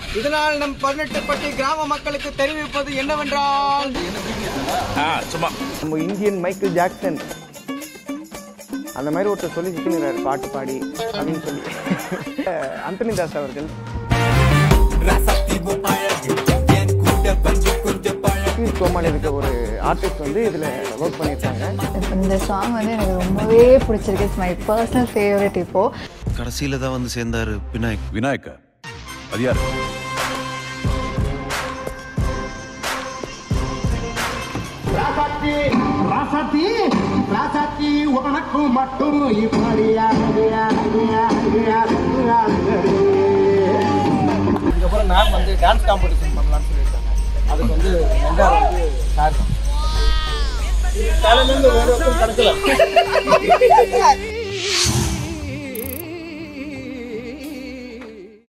இதனால் நம் பதினெட்டுப்பட்டி கிராம மக்களுக்கு தெரிவிப்பது என்னவென்றால் சும்மா நம்ம இந்தியன் மைக்கேல் ஜாக்சன் அந்த மாதிரி ஒருத்தர் சொல்லி சிக்கினார் பாட்டு பாடி அப்படின்னு சொல்லி அந்தனி தாஸ் அவர்கள் சதீஷ் கோமாளி இருக்க ஒரு ஆர்டிஸ்ட் வந்து இதுல ஒர்க் பண்ணியிருக்காங்க இந்த சாங் வந்து எனக்கு ரொம்பவே பிடிச்சிருக்கு இட்ஸ் மை பர்சனல் ஃபேவரட் இப்போ கடைசியில தான் வந்து சேர்ந்தாரு விநாயக் விநாயக்கா அது யாரு ராசாத்தி ராசாத்தி ராசாத்தி உனக்கு மட்டும் இப்படியா இதுக்கப்புறம் மேம் வந்து டான்ஸ் காம்படிஷன் பண்ணலாம்னு சொல்லியிருக்காங்க அதுக்கு வந்து வெங்காயம் வந்து காரணம் தலைமையில ஒரு ஒருத்தரும் கிடைக்கல